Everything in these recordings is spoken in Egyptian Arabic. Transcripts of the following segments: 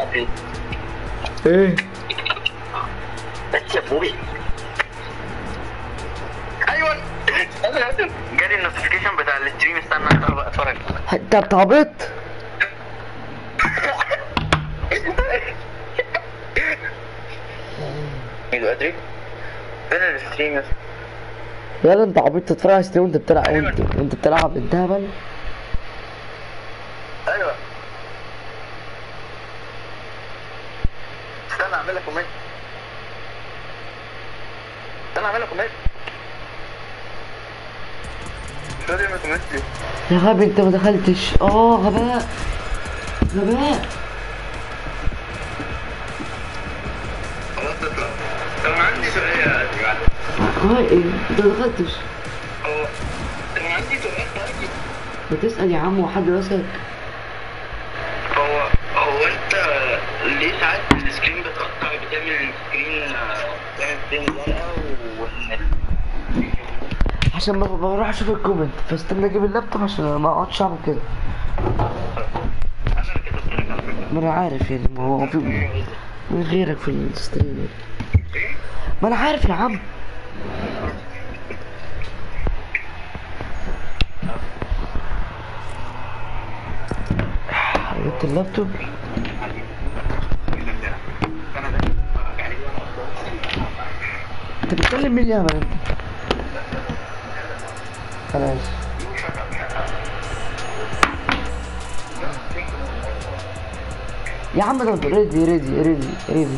ايه ايه بس يا بوبي ايوه جالي النوتيفيكيشن بتاع الستريم استنى انت بقى اتفرج انت بتعبط ايه ده ادري فين الستريم يا اسطى؟ يلا انت عبيط تتفرج على ستريم وانت بتلعب وانت, وانت بتلعب انت هبل ايوه استنى اعمل لك كومنت استنى اعمل لك كومنت مش راضي اعمل كومنت ليه؟ يا غبي انت ما دخلتش اه غباء غباء خلاص تطلع طب انا عندي سؤال يا جماعه اه ايه انت ما دخلتش هو انا عندي سؤال طيب بتسأل يا عم وحد مسك هو هو انت ليه ساعات السكرين بتقطع بتعمل سكرين بتعمل سكرين زرقاء وان ال- عشان ما ما بروح اشوف الكومنت فاستنى اجيب اللابتوب عشان ما اقعدش اعمل كده انا كتبت لك على فكره ما انا عارف يعني ما هو في من غيرك في الستريم ايه؟ ما انا عارف يا عم جبت اللابتوب انت بتكلم مين يا مان انت خلاص يا عم ده ريدي ريدي ريدي ريدي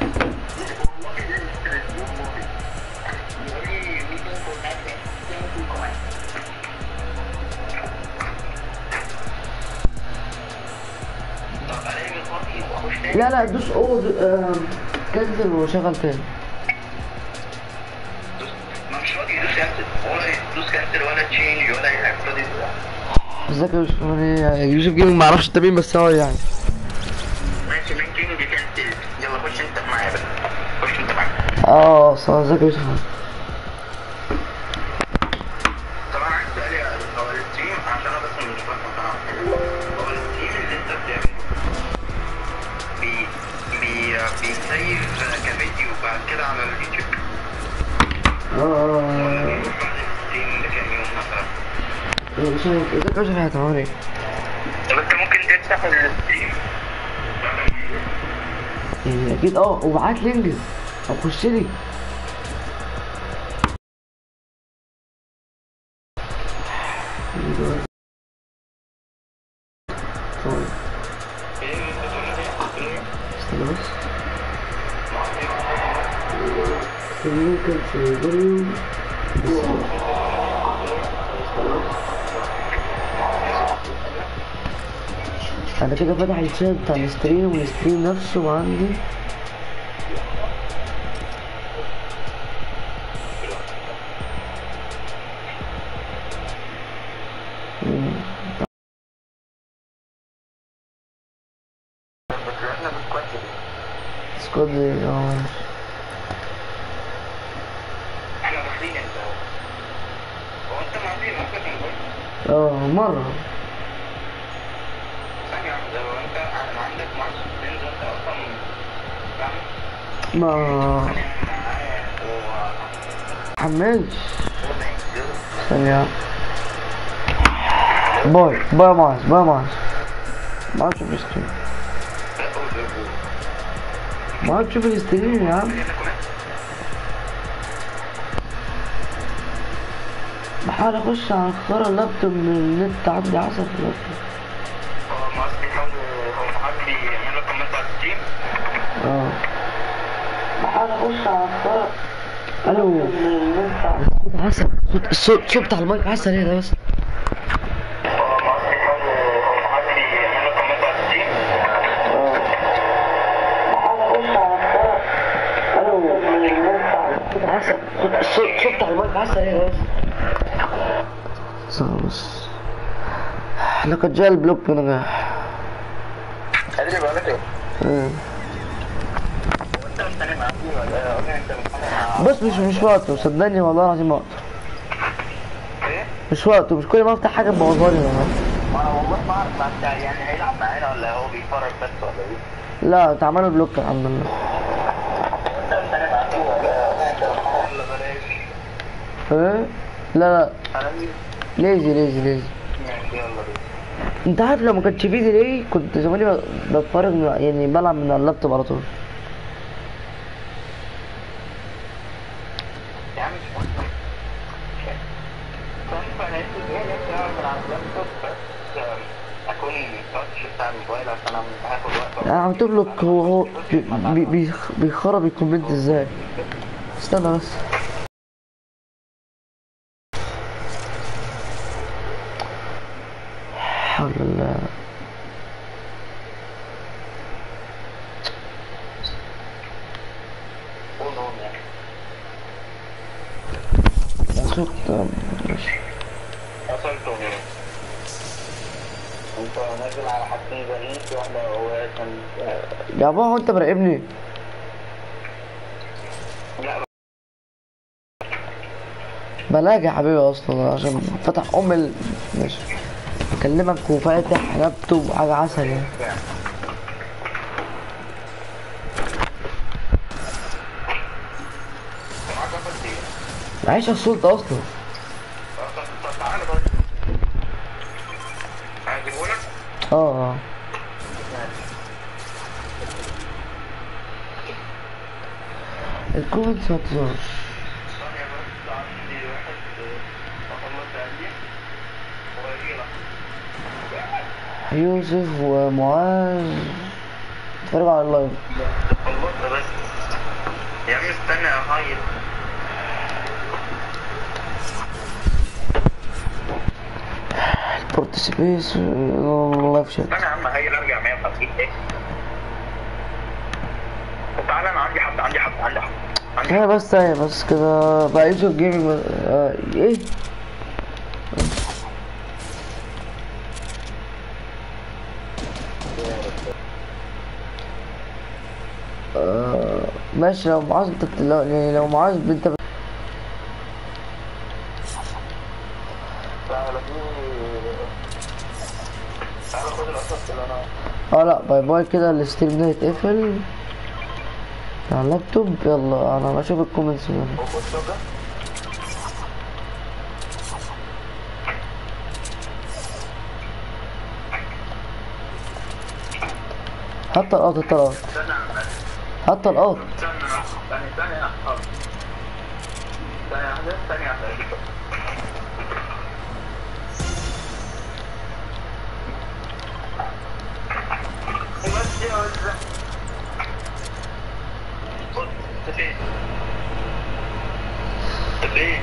لا لا دوس او دو- آم، كنسل وشغل تاني ما مش راضي يدوس كانسل ولا يدوس كانسل ولا تشينج ولا اي حاجه مش راضي يدوس. ازيك يا يوسف عامل ايه؟ يوسف جيمنج معرفش انت مين بس هو يعني ماشي من تشينج كانسل يلا خش انت معايا بقى خش انت معايا اه صح ازيك يا يوسف طب انا عايز سؤال يا هو الستريم عشان انا بس مش فاهم هو الستريم اللي انت بتعمله بي بي بيسيف كفيديو بعد كده على اليوتيوب اه اه بيروح بعد الستريم لكام يوم مثلا اه ازيك يا يوسف يا عامل ايه؟ طب انت ممكن تفتح الستريم يعني اكيد اه وابعت لي انجز او خش لي طيب استنى بس ممكن في الفيديو انا كده فاتح الشات بتاع الستريم والستريم نفسه عندي سكواد اه احنا داخلين انت هو انت معدي معاك الموبايل اه مرة ثانية واحدة هو انت عندك معاك فريندز انت اصلا فاهم؟ ما معايا و حملش ثانية باي باي معاذ باي معاذ ما عادش تشوف الستريم ما عادش تشوف الستريم يا عم بحاول اخش على خرا اللابتوب من النت عندي عصر في اللابتوب هو معاذ بيحاول هو معاذ بيعمل لك كومنت على الستريم اه بحاول اخش على خرا الو صوت عسل صوت الصوت الصوت بتاع المايك عسل ايه ده بس هو معاذ بيحاول هو معاذ بيعمل لك كومنت على الستريم صوت عسل صوت الصوت الصوت بتاع المايك عسل ايه ده بس صعب بس لقد جاء البلوك بنجاح ادري بقول لك ايه آه. انت مستني معاك ولا ولا انت مستني مع بص مش مش وقته صدقني والله العظيم وقته ايه؟ مش وقته مش كل ما افتح حاجه تبوظها لي والله ما انا والله ما اعرف بس يعني هيلعب معانا ولا هو بيتفرج بس ولا ايه؟ لا اتعملوا بلوك الحمد لله ولا بلاش ايه لا لا عندي ليزي ليزي ليزي ماشي يلا بينا انت عارف لو ما كانش فيه ديلي كنت زماني ب- بتفرج من- يعني بلعب من اللابتوب على طول يا عم مش مهم طيب انا اسف ايه نفسي اقعد من على اللابتوب بس آم، اكون تاتش بتاع الموبايل عشان انا هاخد وقت انا عملت له بلوك هو هو بي- بي- بيخ- بيخرب الكومنت ازاي استنى بس حول الله قول قول يعني صوت ماشي وصلت هنا انت نازل على حاجتين زيين في واحدة هو كان يا بابا هو انت مراقبني لا بلاقي يا حبيبي اصلا عشان فتح ام ال... ماشي بكلمك وفاتح لابتوب حاجه عسل يعني معاك وصلت ايه؟ عايش على السلطه اصلا طب تعالى بس هجيبهولك؟ اه اه الكومنتس ما تظهرش ثانية بس عندي واحد أخلص عندي وأجيلك يوسف ومعاذ اتفرجوا على اللايف خلصت بس يا عم استنى يا هايل البورت سبيس اللايف شات استنى يا عم هايل ارجع 150 ايه طب تعالى انا عندي حد عندي حد عندي حد عندي هي بس هي بس كده بقى يوسف جيمنج آه ايه آه ماشي لو معاذ انت لو يعني لو معاذ انت تعالى تعالى خد القصص اللي انا اه لا باي باي كده الستريم ده يتقفل على اللابتوب يلا انا بشوف الكومنتس هنا. وخد شجر حتى القط حتى القط استنى يا عم حتى القط استنى ثانية ثانية أحفظ ثانية واحدة ثانية واحدة بس يا وزة خد انت فين؟ طب ايه؟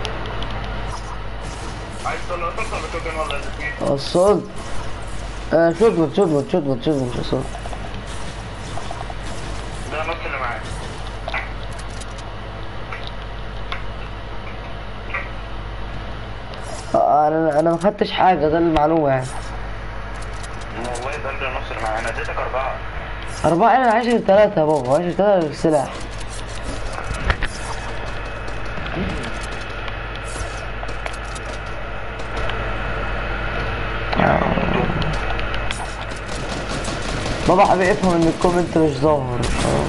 عايز تطلع تطلع ولا توكن ولا الاثنين؟ وصلت آه شوتجن شوتجن شوتجن شوتجن مش وصلت ده نص اللي معاك آه انا انا ما خدتش حاجه ده المعلومه يعني والله ده اللي نص اللي معاك انا اديتك اربعة أربعة أنا عايش ثلاثة يا بابا عايش ثلاثة سلاح بابا حبيبي افهم ان الكومنت مش ظاهر آه.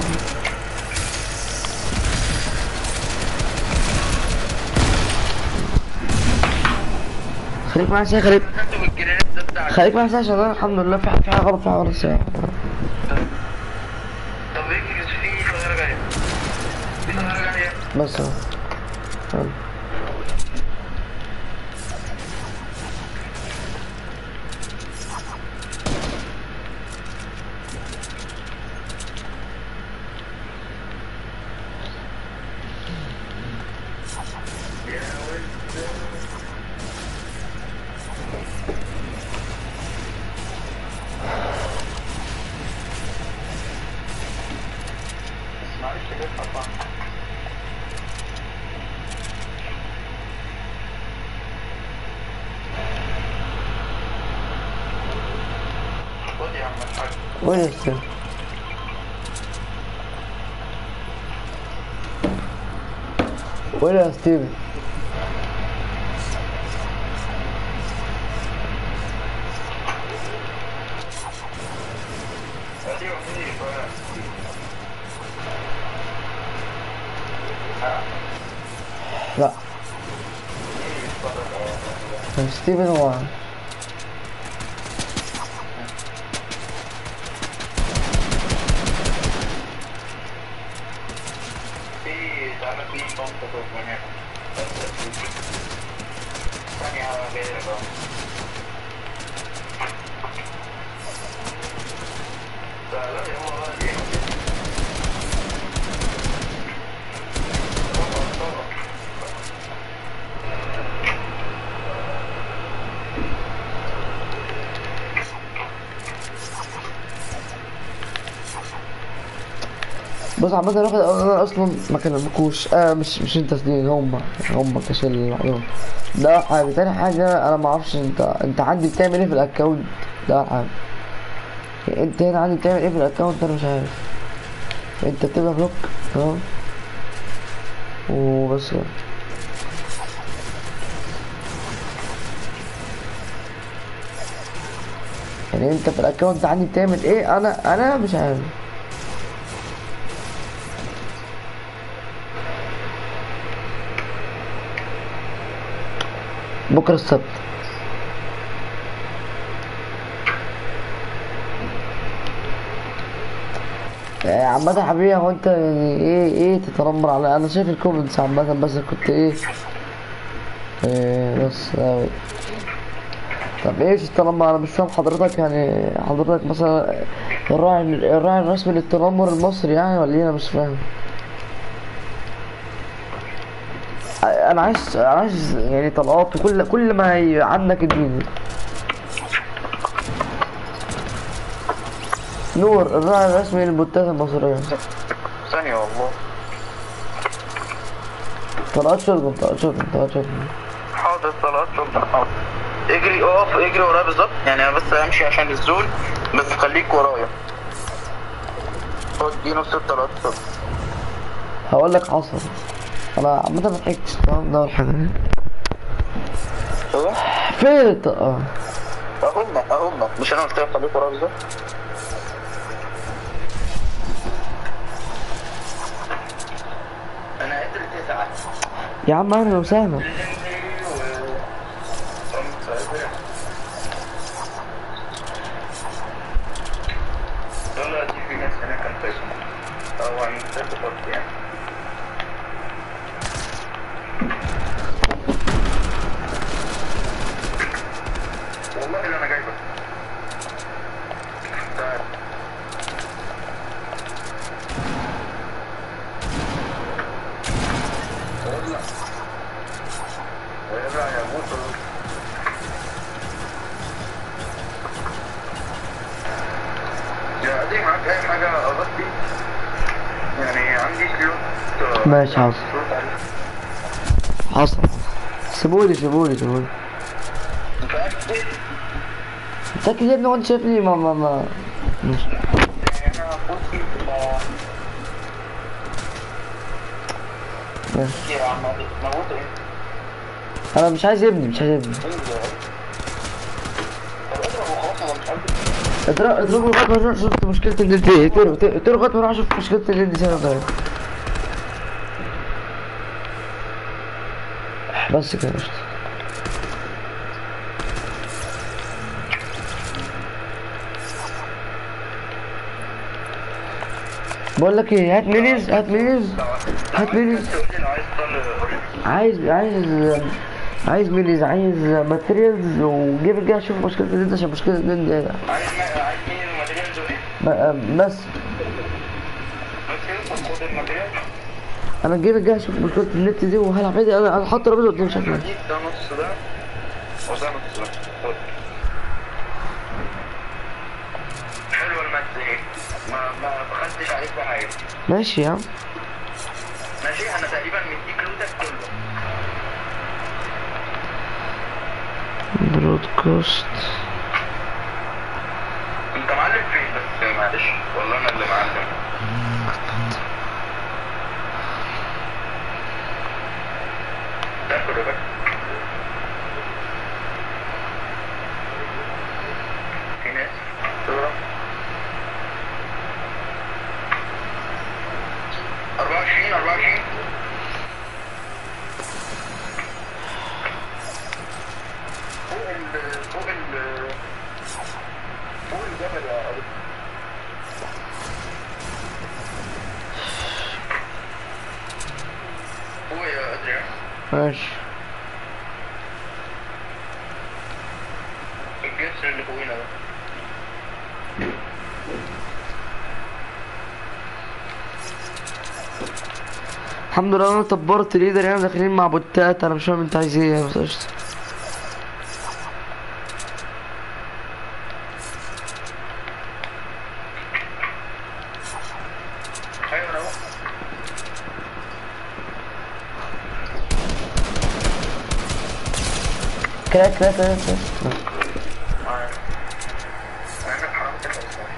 خليك معايا ساعة خليك خدته بالجرينات ده بتاعك خليك معايا ساعة عشان انا الحمد لله في حاجة في حاجة غلط في حاجة غلط ساعة طب اجلس في صغيرة جاية في صغيرة جاية بس اهو يلا. معلش كده اتقطع خد يا عم الحاج وين يا ستيف؟ وين يا ستيفن؟ ادي وحيد لا ستيفن هو في تعمل في منطقة هنا ثانية غير لا لا هو غالي بص عامة انا واخد انا اصلا ما كلمكوش آه مش مش انت سنين هم هم كشل العيون ده أول حاجة تاني حاجة انا ما اعرفش انت انت عندي بتعمل ايه في الاكونت ده أول حاجة انت هنا عندي بتعمل ايه في الاكونت انا مش عارف انت بتبقى بلوك تمام وبس كده. يعني انت في الاكونت عندي بتعمل ايه انا انا مش عارف بكره السبت آه، عامة يا حبيبي هو انت يعني ايه ايه تتنمر على انا شايف الكومنتس عامة بس كنت ايه ايه بس آه. طب ايه تتنمر انا مش فاهم حضرتك يعني حضرتك مثلا الراعي الراعي الرسمي للتنمر المصري يعني ولا ايه انا مش فاهم انا عايز انا عايز يعني طلقات وكل كل ما ي- عندك اديني نور الراعي الرسمي للبوتات المصرية ثانية والله طلقات شرطة طلقات شرطة طلقات شرطة حاضر طلعت شرطة حاضر اجري اقف اجري ورايا بالظبط يعني انا بس امشي عشان الزول بس خليك ورايا خد دي نص الطلعات شرطة هقول لك حصل انا عامة ما ضحكتش تمام ده اول حاجة ايوه فين الطلقة اهم اهم مش انا قلت لك خليك ورايا بالظبط انا قادر تسعة يا عم اهلا وسهلا يلا دي في ناس هناك كان فايزون او عن تلفزيون يعني والله اللي انا جايبه تعال والله ويرجع يا موسى يا دي معاك اي حاجة اغطي يعني عندي سلوت ماشي حاضر سلوت عليه. حصل سيبولي سيبولي سيبولي انت عارف ايه؟ متأكد يا ابني وانت شايفني ما ما ما ماشي. يعني انا بصي ماشي يا عم موت ايه؟ انا مش عايز ابني مش عايز ابني طب اضرب وخلاص انا مش عارف اضرب اضربه لغايه ما اروح شفت مشكلة النت ايه اقتله اقتله لغايه ما اروح اشوف مشكلة النت سنة طيب بس كده قشطة بقول لك ايه هات مينيز هات مينيز هات مينيز تقول لي لو عايز تضل عايز عايز عايز مينيز عايز ماتيريالز وجيب الجاي اشوف مشكلة النت عشان مشكلة النت عايز ما- عايز مين الماتيريالز وايه؟ ب- بس بس خد الماتيريال انا الجيم الجاي اشوف مشكلة النت دي وهلعب عادي انا انا حاطط ترابيزة قدام شكلي الحديد ده نص ده وده نص ده خد. حلوة المادة ايه؟ ما ما بخدش عليك بحاجة ماشي يا عم ماشي انا تقريبا مديك لوتك كله برودكاست انت معلم فين بس معلش والله انا اللي معلم تاكل يا باشا في ناس صورة ال فوق ال فوق الجبل يا أبو. فوق يا أدريان ماشي الجسر اللي فوقينا ده الحمد لله انا طبرت ليدر يعني داخلين مع بوتات انا مش فاهم انت عايز ايه بس قشطة أيوة أنا أهو كراك كراك كراك كراك. معاك مع إنك حرمت الأوصاف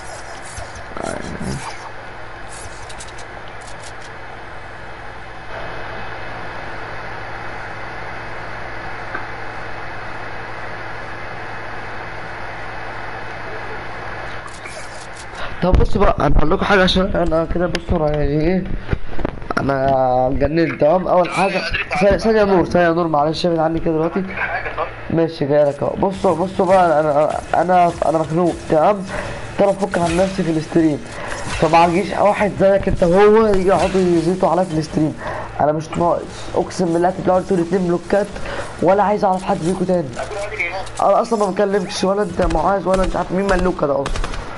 طب بص بقى انا هقول لكم حاجه عشان انا كده بصوا أنا يعني ايه انا اتجننت تمام اول حاجه ثانية- ثانيه يا نور ثانيه يا نور معلش ابعد عني كده دلوقتي حاجة طب ماشي جايلك اهو بصوا بصوا بقى انا انا انا مخنوق تمام ترى افك عن نفسي في الاستريم فما عجيش واحد زيك انت وهو يجي يقعدوا يزيطوا عليا في الاستريم انا مش ناقص اقسم بالله تطلعوا انتوا الاتنين بلوكات ولا عايز اعرف حد فيكم تاني أبو أدري هنا انا اصلا ما بكلمكش ولا انت معاذ ولا انت عارف مين ملوكه ده اصلا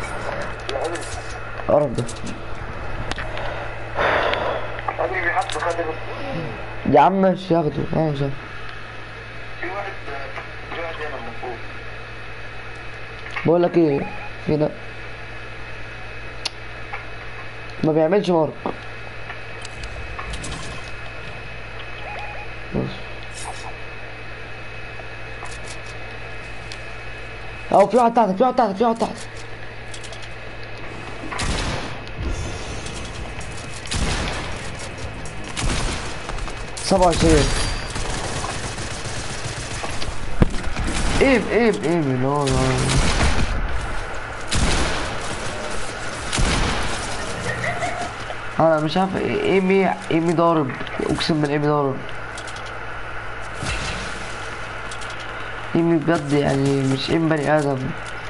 القرف ده أدري في حد خد يا عم ماشي ياخده اه ماشي في واحد في واحد هنا المفروض بقول لك ايه هنا ما بيعملش مارك بص اهو في واحد تحتك في واحد تحتك في واحد تحتك سبعة وعشرين ايم ايم ايم لا لا انا مش عارف إيه- ايمي ايمي ضارب اقسم بالله ايمي ضارب ايمي بجد يعني مش ايم بني ادم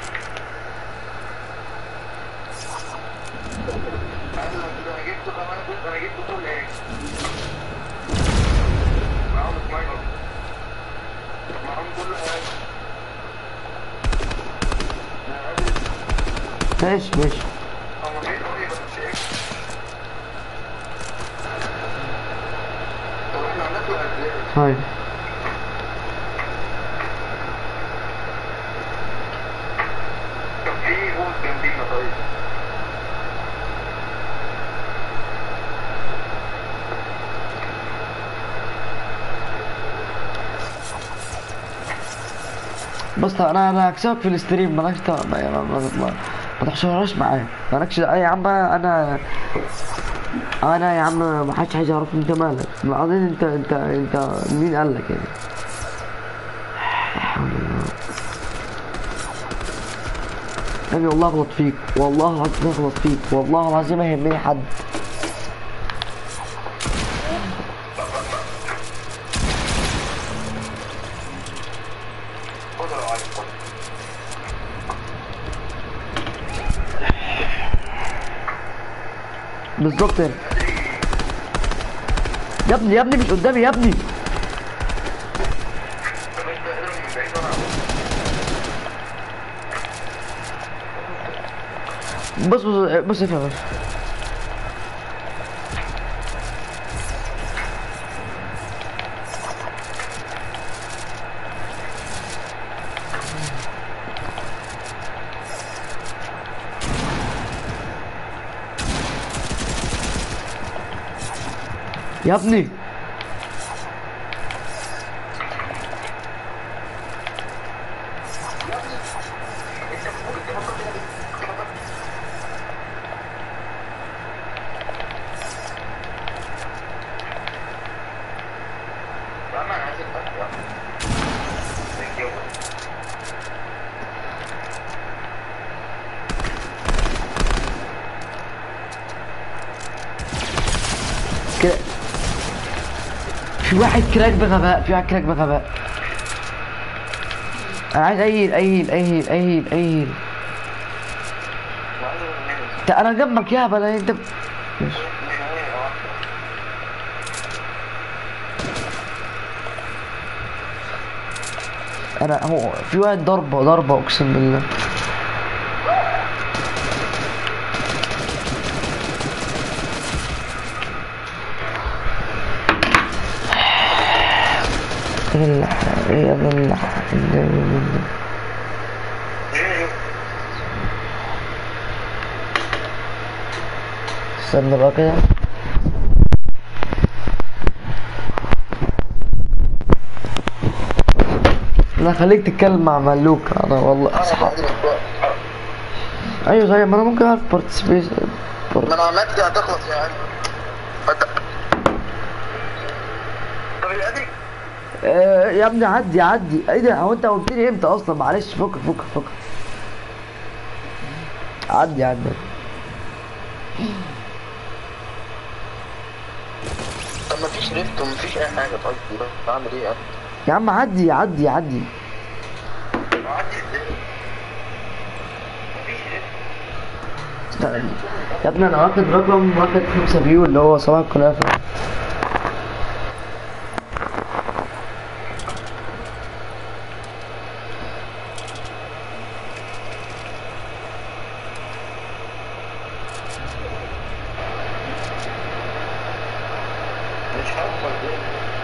أنا جبته كمان بص أنا جبته كل إيه معاهم سنايبر معاهم كل حاجة أنا أدري ماشي ماشي هما في طريقة بس إيه طب إحنا هنطلع إزاي؟ طيب طب في بوت جنبينا طيب بص انا انا هكسبك في الاستريم مالكش دعوة- ما ما ما, ما, ما تحشرهاش معايا مالكش دعوة. يا عم انا انا يا عم ما حدش عايز يعرف انت مالك بعدين انت انت انت مين قال لك يعني لا حول الله. يعني والله اغلط فيك والله العظيم اغلط فيك والله العظيم ما يهمني حد خد لو عايز خد بالظبط يعني يا ابني يا ابني مش قدامي يا ابني طب أنت اضرب من بعيد وأنا بص بص بص افهم بس يا ابني يا عم أنا عايز الأكل يا عم Thank you. كده في واحد كراك بغباء في واحد كراك بغباء انا عايز ايل ايل ايل ايل ايل انت انا جنبك يا بلا انت ماشي. انا هو في واحد ضربه ضربه اقسم بالله يلا يلا يلا استنى بقى كده لا خليك تتكلم مع ملوك انا والله اصحاب ايوه زي ما انا ممكن اعرف بارتيسيبيشن ما انا عملت دي هتخلص يا عم طب الادري آه يا ابني عدي عدي ايه ده هو انت قلت لي امتى اصلا معلش فك فك فك عدي عدي طب ما فيش ريفت وما فيش اي حاجه طيب بعمل ايه يعني يا عم عدي عدي عدي استنى. يا ابني انا واخد رقم واخد خمسة فيو اللي هو صباح الكنافة مش هوصل ليه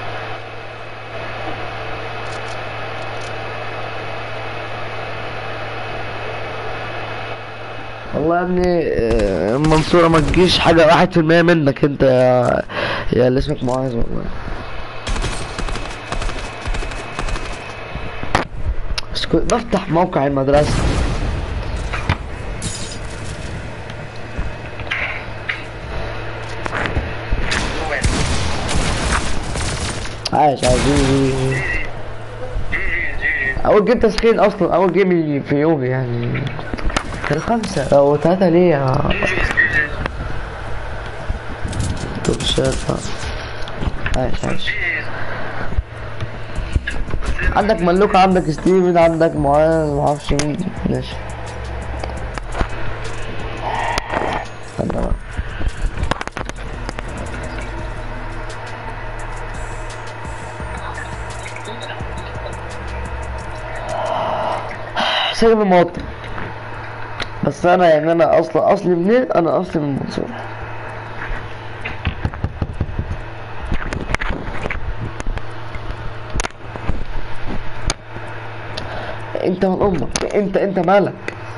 والله يا ابني آه، منصورة ما تجيش حاجة واحد في المية منك انت يا يا اللي اسمك معاذ والله بس كنت بفتح موقع المدرسة عايش عايش جي جي جي. اول جيم تسخين اصلا اول جيم في يومي يعني كان خمسة او ثلاثة ليه يا توب شات عايش عايش عندك ملوك عندك ستيفن عندك معاذ معرفش مين ماشي استنى بقى سيد المواطن بس انا يعني انا اصلا اصلي منين انا اصلي من المنصورة انت من امك انت انت مالك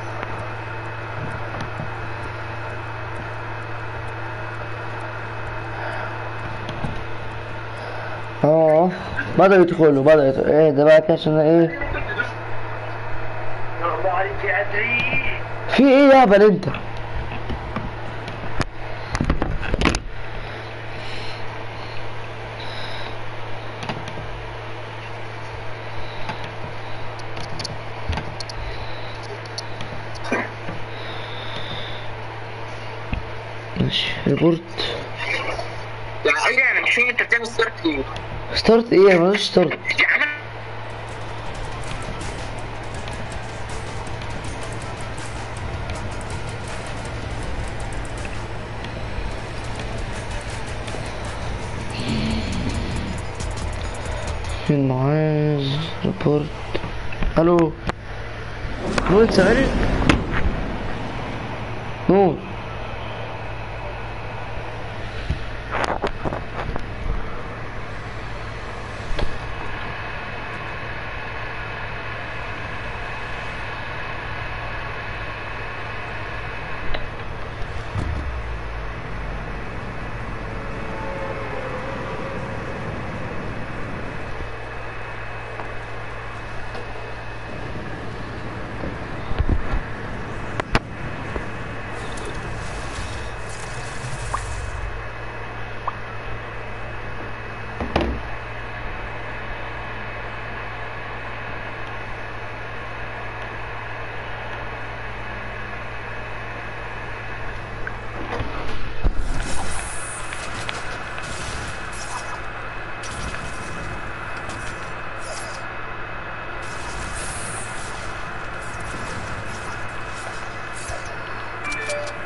اه بدأوا يدخلوا بدأوا يدخلوا ايه ده بقى كده عشان ايه الله عليك يا ادري في ايه يا هبل انت ماشي ريبورت يعني ايه انا مش فاهم انت بتعمل ستارت ايه ستارت ايه مالوش ستارت يا عم من معاذ ريبورت الو نور انت سامعني نور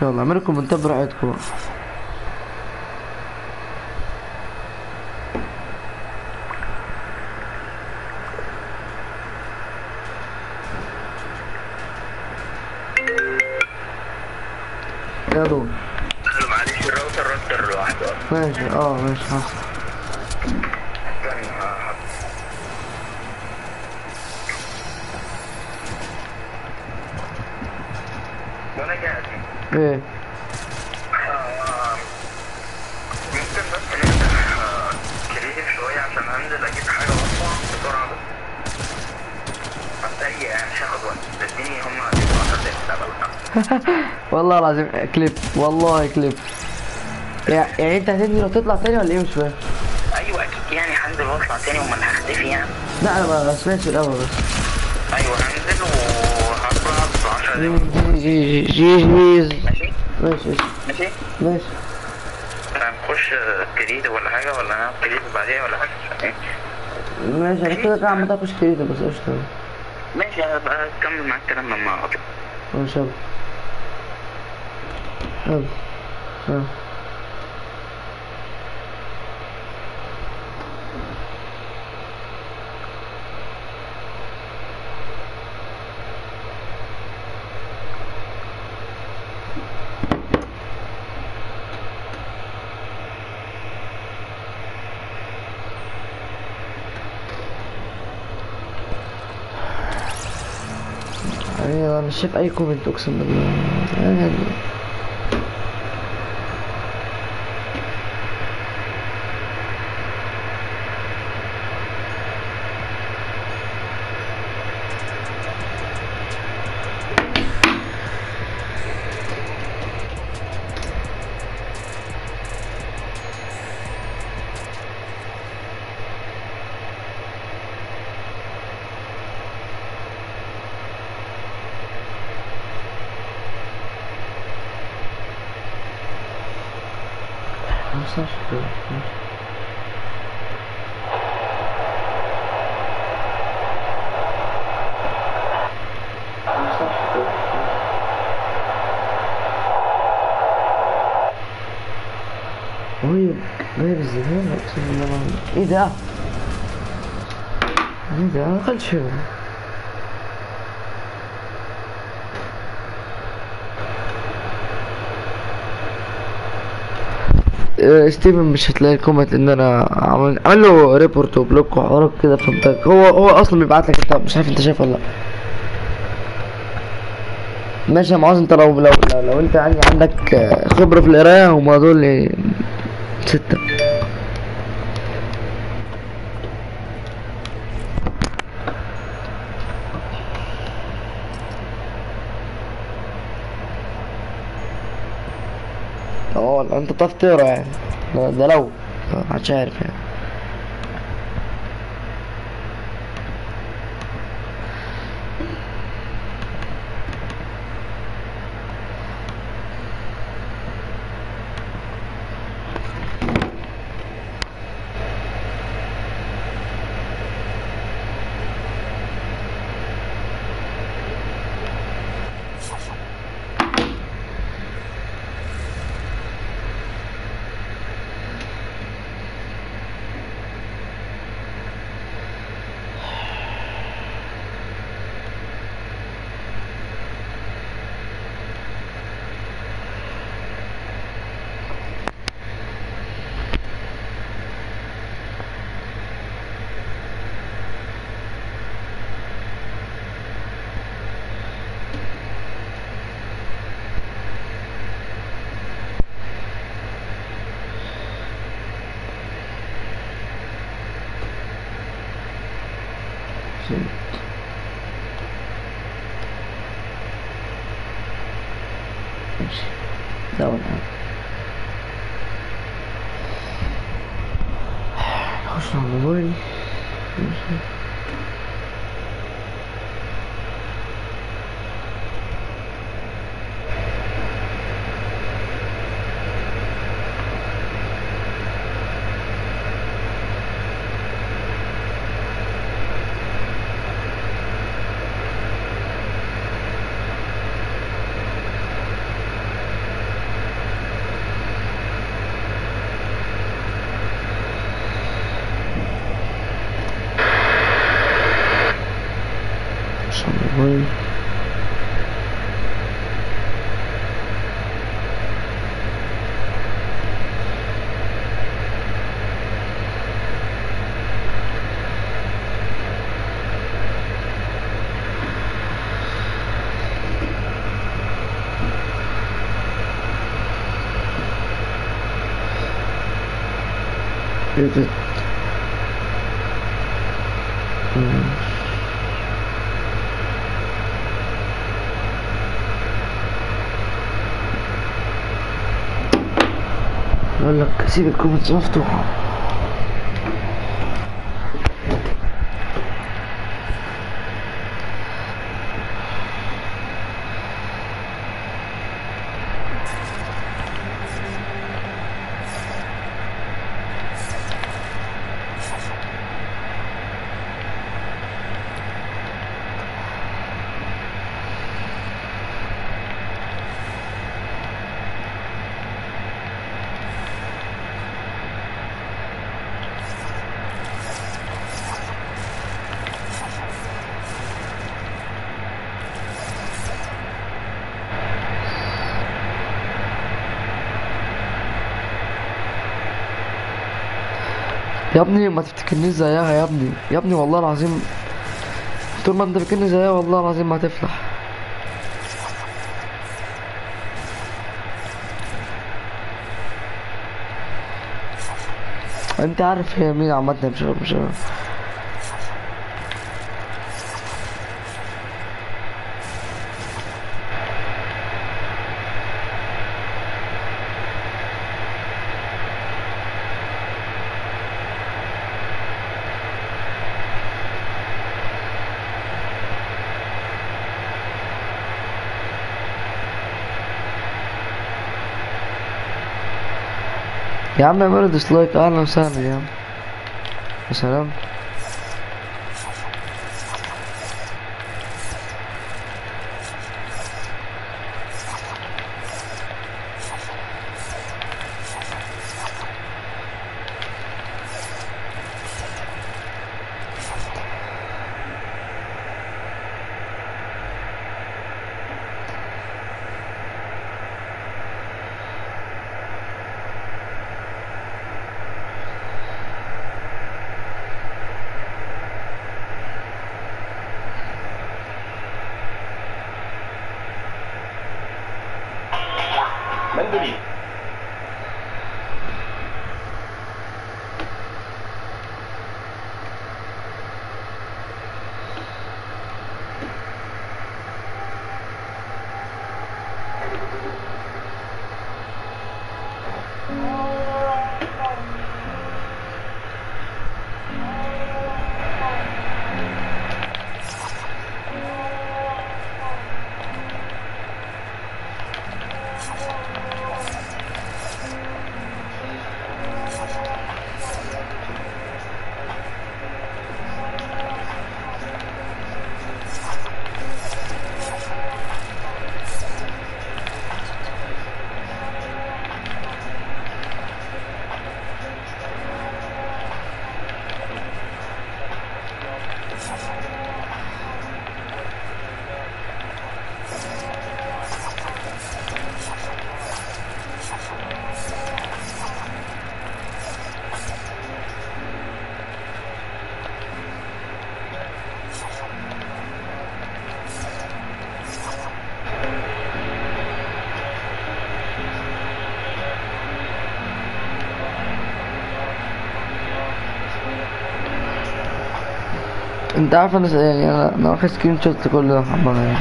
يلا اعملوا كومنتات براحتكم بقى. يا دول معلش الراوتر راوتر لوحده ماشي اه ماشي حصل استنى ه- وانا جاهز ايه آه، ممكن بس نفتح كريتيف شوية عشان هنزل اجيب حاجة واطلع بسرعة بس بس اي يعني مش هاخد وقت اديني هما 10 دقايق سبعة والله العظيم كليب والله كليب يع- يعني انت هتنزل وتطلع تاني ولا ايه مش فاهم ايوه اكيد يعني هنزل واطلع تاني وما هختفي يعني لا انا ما سمعتش الاول بس ايوه هنزل وهطلع ب 10 دقايق جي جي جي جي ماشي ماشي ماشي ماشي هنخش كريتيف ولا حاجة ولا هنعمل كريتيف بعديها ولا حاجة عشان ايه ماشي انا كده كده عمال اخش كريتة بس قشطة ماشي هبقى اكمل معاك الكلام لما اطلع ماشي يلا يلا يلا يعني انا مش شايف اي كومنت اقسم بالله يعني خمسة عشر طيب غير الزبالة اقسم بالله ما- ايه ده؟ ايه ده؟ انا اقل شيء آه، ستيفن مش هتلاقي الكومنت ان انا عمل عمل له ريبورت وبلوك وحوارات كده فهمتك هو هو اصلا بيبعت لك انت مش عارف انت شايف ولا لا ماشي يا معاذ انت لو لو لو, لو انت يعني عندك آه، خبرة في القراية هما دول آه، ستة اه لا، انت بتعرف تقرا يعني ده, ده لو محدش عارف يعني ماشي ده ولا نخش على الموبايل ماشي. لهوي ايه ده مم. يقول لك سيب الكومنتس مفتوحة يا ابني ما تفتكرنيش زيها يا ابني يا ابني والله العظيم طول ما انت فاكرني زيها والله العظيم ما هتفلح انت عارف هي مين عامة مش مش يا عم اعملوا ديسلايك اهلا وسهلا يا عم يا سلام مندولين انت عارف انا يعني انا انا واخد سكرين شوت لكل ده محمد يعني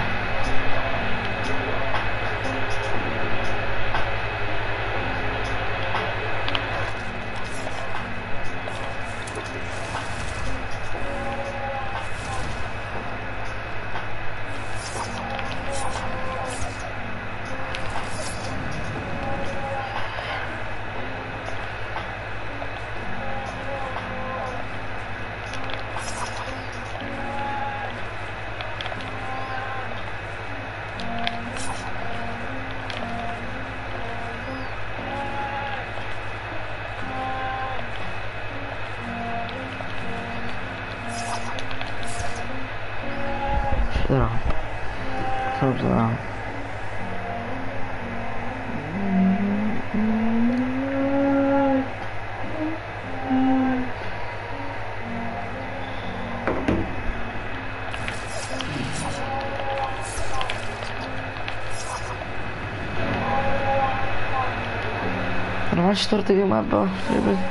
بسرعة بسرعة بسرعة انا معيش طرت جيم اب بقى إيه بس؟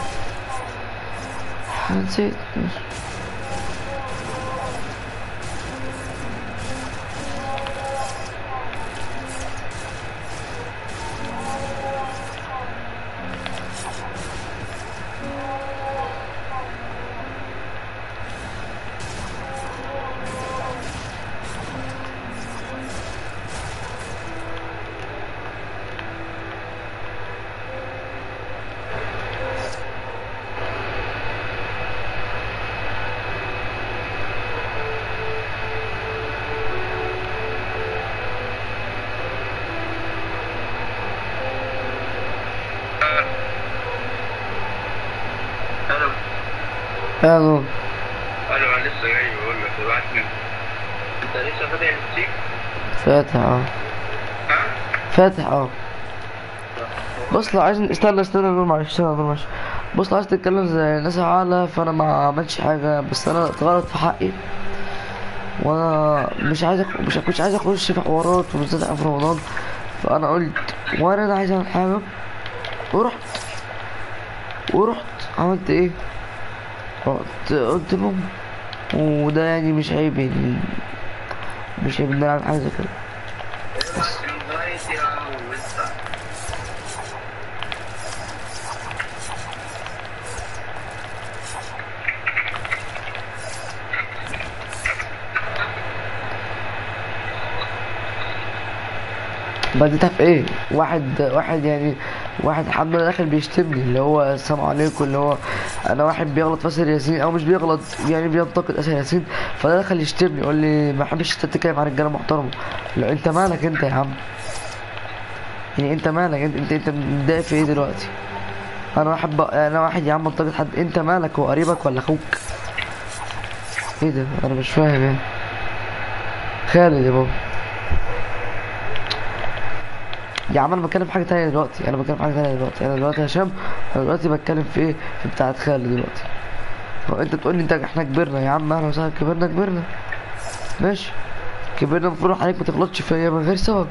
أنا نسيت ماشي. الو يا نور الو انا لسه جاي بقول لك ابعتني انت لسه فاتح الستيك؟ فاتح اه ها؟ فاتح اه بص لو عايز استنى استنى نور معلش استنى نور معلش بص لو عايز تتكلم زي الناس العاقلة فانا ما عملتش حاجة بس انا اتغلط في حقي وانا مش عايز أخ... مش كنتش عايز اخش في حوارات وبالذات في رمضان فانا قلت وانا انا عايز اعمل حاجة ورحت ورحت عملت ايه رحت قلت لهم وده يعني مش عيب يعني مش عيب ان انا اعمل حاجة زي كده انفايت يا وسع بديتها في ايه واحد واحد يعني واحد الحمد لله داخل بيشتمني اللي هو السلام عليكم اللي هو انا واحد بيغلط في اسر ياسين او مش بيغلط يعني بينتقد اسر ياسين فده دخل يشتمني يقول لي ما بحبش انت تتكلم عن رجاله محترمه لا انت مالك انت يا عم يعني انت مالك انت انت انت متضايق في ايه دلوقتي انا واحد بق... انا واحد يا عم منتقد حد انت مالك هو قريبك ولا اخوك ايه ده انا مش فاهم يعني خالد يا بابا يا عم انا بتكلم في حاجه تانية دلوقتي انا بتكلم في حاجه تانية دلوقتي انا دلوقتي يا هشام انا دلوقتي بتكلم في ايه في بتاعه خالد دلوقتي هو انت تقول لي انت احنا كبرنا يا عم اهلا وسهلا كبرنا كبرنا ماشي كبرنا المفروض عليك ما تغلطش فيا من غير سبب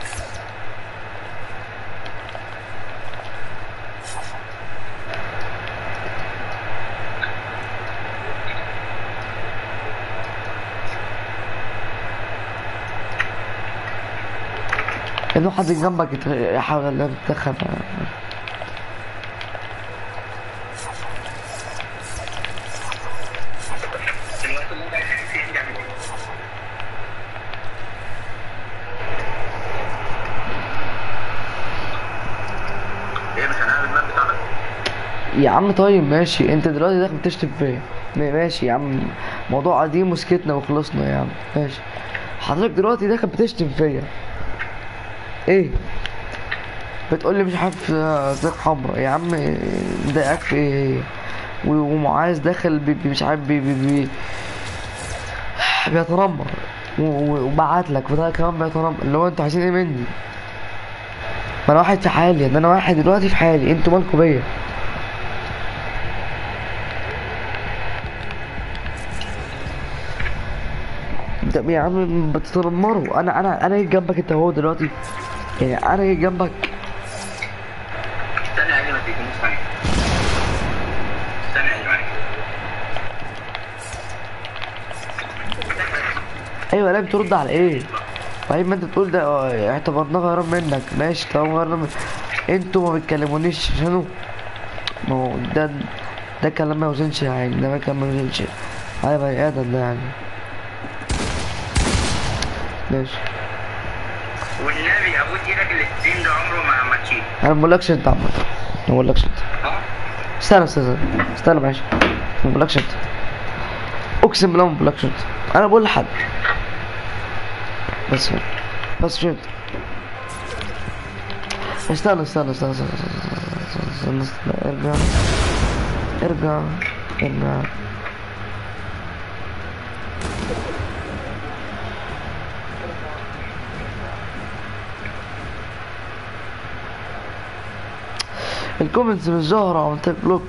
انه حد جنبك يت- يحاول ان يتدخل الوقت اللي انت عايز فيه يعني ايه مش هنعمل الماب بتاعنا؟ يا عم طيب ماشي انت دلوقتي داخل بتشتم فيا ما- ماشي يا عم موضوع قديم وسكتنا وخلصنا يا عم ماشي حضرتك دلوقتي داخل بتشتم فيا ايه بتقول لي مش عارف آه، زيك حمرا يا عم مضايقك في ايه و- ومعاذ داخل بي بي- مش عارف بي بي بي بيتنمر و- و- وبعت لك وده كمان بيتنمر اللي هو انتوا عايزين ايه مني ما انا واحد في حالي ان انا واحد دلوقتي في حالي انتوا مالكوا بيا ده يا عم بتتنمروا انا انا انا جيت جنبك انت وهو دلوقتي يعني انا جيت جنبك استنى يا علي ما تيجي ثانية استنى يا علي معايا ايوه لا بترد على ايه طيب ما انت بتقول ده اه، اعتبرناه غيران منك ماشي طالما غيران منك انتوا ما بتكلمونيش عشانه ما هو ده ده كلام ما يوزنش يعني ده كلام ما يوزنش هاي بني ادم ده يعني ماشي والنبي ابوس ايدك الستريم ده عمره ما ما تشيل انا ما بقولكش انت عامة ما بقولكش انت ها؟ استنى استنى استنى معلش ما بقولكش انت اقسم بالله ما بقولكش انت انا بقول لحد بس بس شفت استنى استنى استنى استنى استنى, استنى, استنى. ارجع ارجع ارجع الكومنتس مش ظاهرة عملت لك بلوك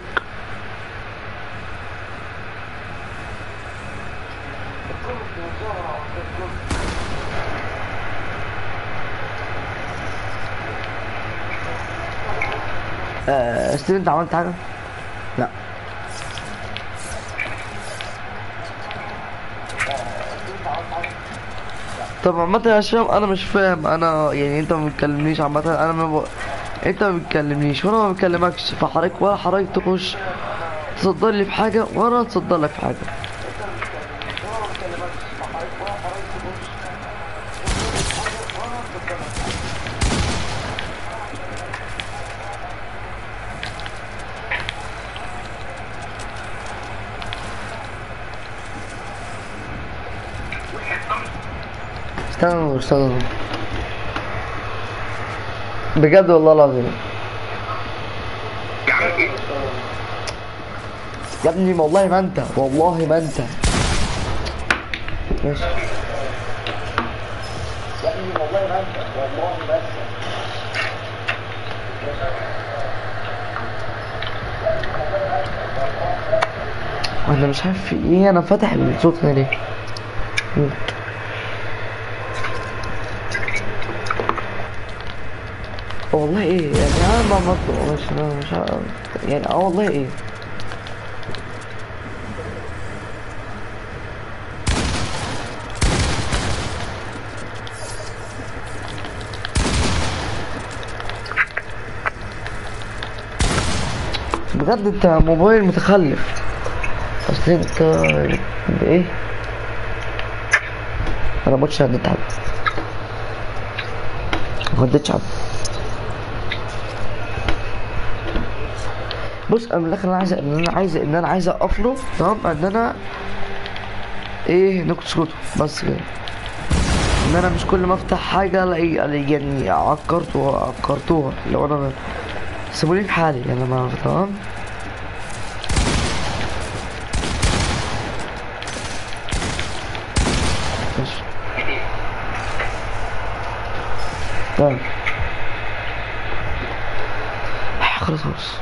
آه ستيف انت عملت حاجة؟ لا طب عامة يا هشام انا مش فاهم انا يعني انت ما بتكلمنيش عامة انا ما ب... انت ما بتكلمنيش وانا ما بكلمكش فحضرتك ولا حضرتك تخش تصدر لي في حاجة وانا اتصدر لك في حاجة استنى استنى بجد والله العظيم يا عم ايه يا ابني والله ما انت والله ما انت ماشي يا ابني والله ما انت والله ما انت انا مش عارف في ايه انا فاتح الصوت هنا ليه موت. والله ايه يعني انا ما مطلع مش انا مش عارف يعني اه والله ايه بجد انت موبايل متخلف اصل انت ايه انا ما هديت حد ما هديتش حد بص انا من الاخر انا عايز ان انا عايز ان انا عايز اقف له تمام ان انا ايه نكت صوته بس كده ان انا مش كل ما افتح حاجه الاقي الاقي يعني عكرته عكرتوها لو انا سيبوني في حالي يعني ما تمام ماشي تمام خلاص خلاص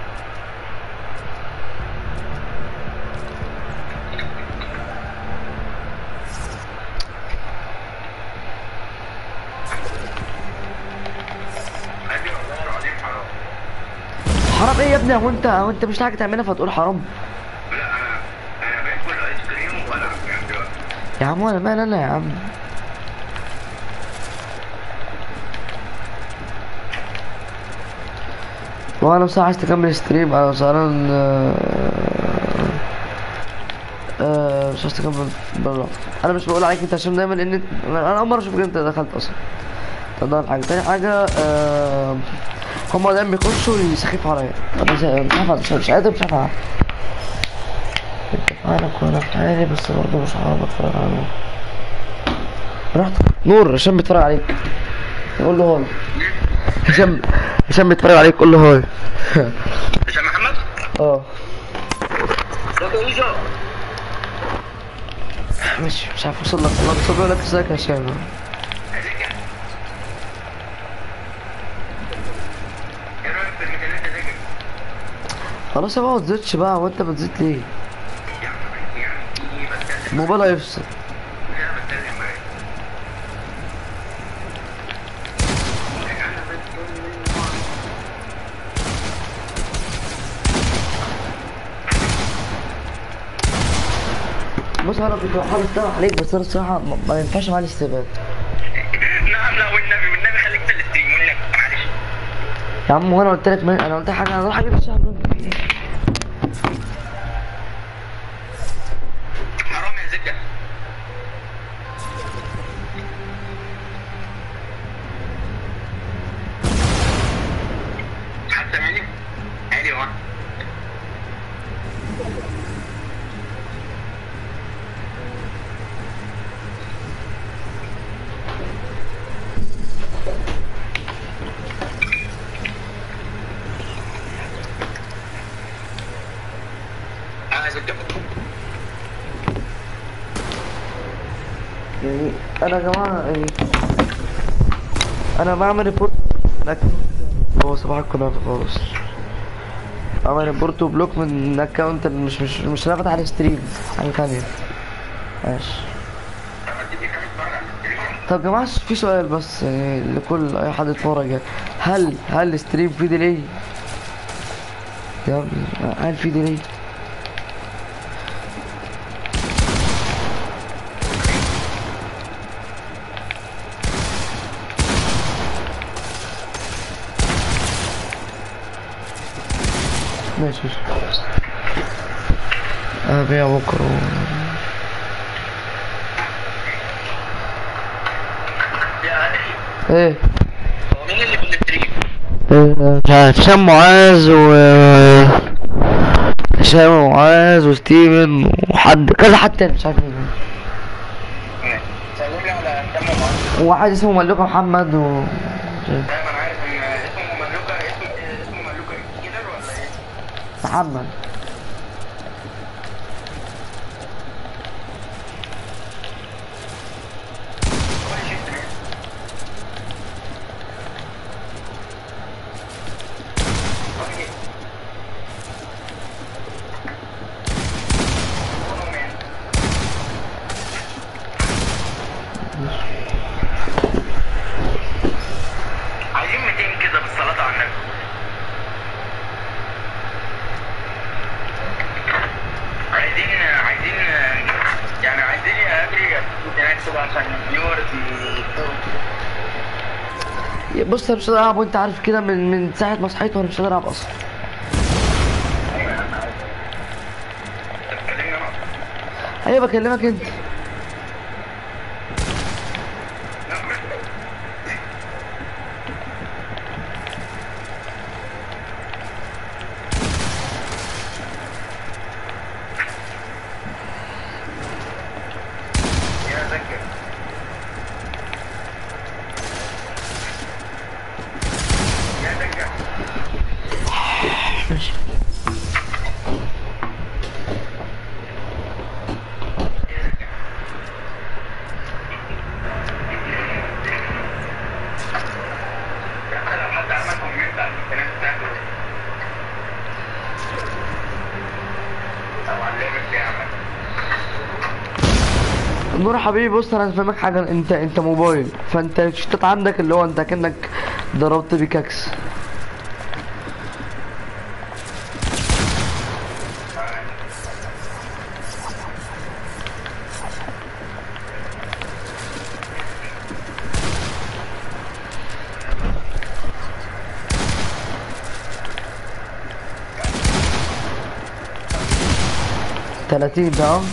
عادي والله العظيم حرام حرام ايه يا ابني هو انت هو انت مش لاقي حاجه تعملها فتقول حرام لا انا انا باكل ايس كريم والعب يعني دلوقتي يا عم وانا مال انا يا عم وانا بصراحة عايز تكمل ستريم انا بصراحة آه، آه، مش عايز تكمل برا انا مش بقول عليك انت عشان دايما ان إنت- انا اول مرة اشوفك انت دخلت اصلا طب ده أول حاجة تاني حاجة آه، هما دايما بيخشوا يسخفوا عليا انا زي- مش عارف مش- مش قادر مش عارف ألعب. انت في حالك وانا في حالي بس برضه مش عارف اتفرج على نور براحتك نور هشام بيتفرج عليك قول له هاي هشام هشام بيتفرج عليك قول له هاي هشام محمد اه ده كويسه ماشي مش عارف اوصل لك والله بس بقول لك ازيك يا هشام ايه رايك في المثال اللي انت ذاكر خلاص يا بقى ما تزيدش بقى وانت بتزيد ليه يا عم يعني ايه بتكلم الموبايل هيفصل انا بتكلم معاك انا بتكلم معاك بص انا كنت بحاول استوعب عليك بس انا الصراحه ما- ما ينفعش معايا الاستقبال نعم لا والنبي والنبي خليك في الاستريم والنبي معلش يا عم وانا قلت لك ما- انا قلت لك حاجه انا راح اجيب الشعب حرام يا زكا حتى يعني عادي هو اه زكا يعني انا يا جماعه يعني انا بعمل ريبورت لكن هو صباح الكنافه خالص اعمل ريبورت وبلوك من اكونت مش مش مش انا فاتح على ستريم حاجه تانية ماشي طب ما تيجي كمان تتفرج على الستريم طب يا جماعه في سؤال بس يعني لكل اي حد يتفرج يعني هل هل الستريم فيه ديلي يا ابني هل في ديلي ماشي ابيع بكره يا اخي ايه هو مين اللي في الستريم؟ مش عارف هشام معاذ و هشام معاذ وستيفن وحد كذا حد تاني مش عارف مين سلم لي على كم معاك وواحد اسمه ملوكة محمد و دايما عارف ان اسمه مملوكه اسمه اسمه مملوكه كده ولا ايه؟ محمد هو اللي شفت مين؟ هو مين؟ هو مين؟ عايزين 200 كده بالصلاة على النبي عايزين عايزين يعني عايزين اجري نكسب عشان الفيورز يكتبوا بص انا مش قادر العب وانت عارف كده من من ساعة ما صحيت وانا مش قادر العب اصلا تتكلمني انا ايوه بكلمك انت يا ذكر يا ذكر ماشي لو حد عمل كومنت على القناة بتاعته او على اللعبة بتاعك نور حبيبي بص انا هفهمك حاجة انت انت موبايل فانت الشتات عندك اللي هو انت كأنك ضربت بيكاكس تلاتين تمام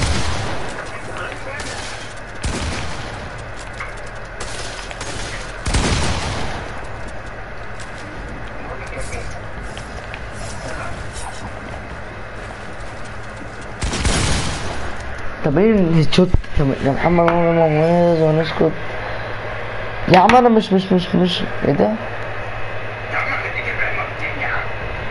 طب ايه الهيتشوت طب يا محمد انا مميز ونسكت يا عم انا مش مش مش مش ايه ده يا عم خليك فاهم مكتين يا عم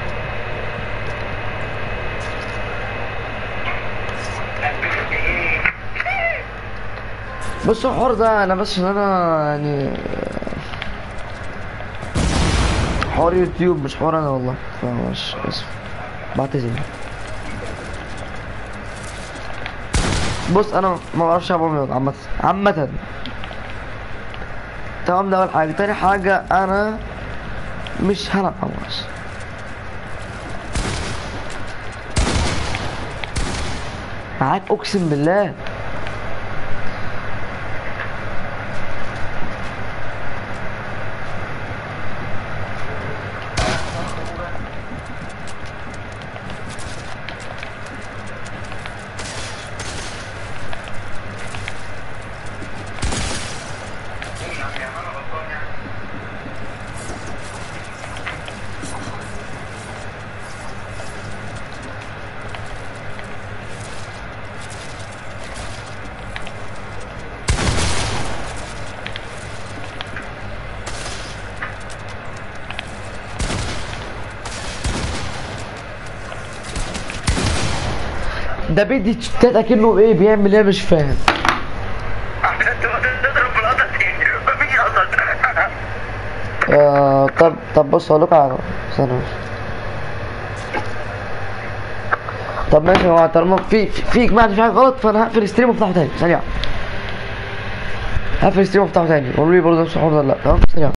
بص الحوار ده انا بس ان انا يعني حوار يوتيوب مش حوار انا والله فمش اسف بعتذر بص انا ما بعرفش العب ابيض عامة عامة تمام ده اول حاجة تاني حاجة انا مش هلعب حماس معاك اقسم بالله ده بيدي تشتات اكنه ايه بيعمل ايه مش فاهم عشان تبقى تضرب بالقطط مفيش قطط آه طب طب بص هقول لك على استنى بس. طب ماشي يا جماعه طالما في في في جماعه في حاجه غلط فانا هقفل ستريم وافتحه تاني ثانيه هقفل ستريم وافتحه تاني قولوا لي برضه نفس الحوار ده ولا لا تمام ثانيه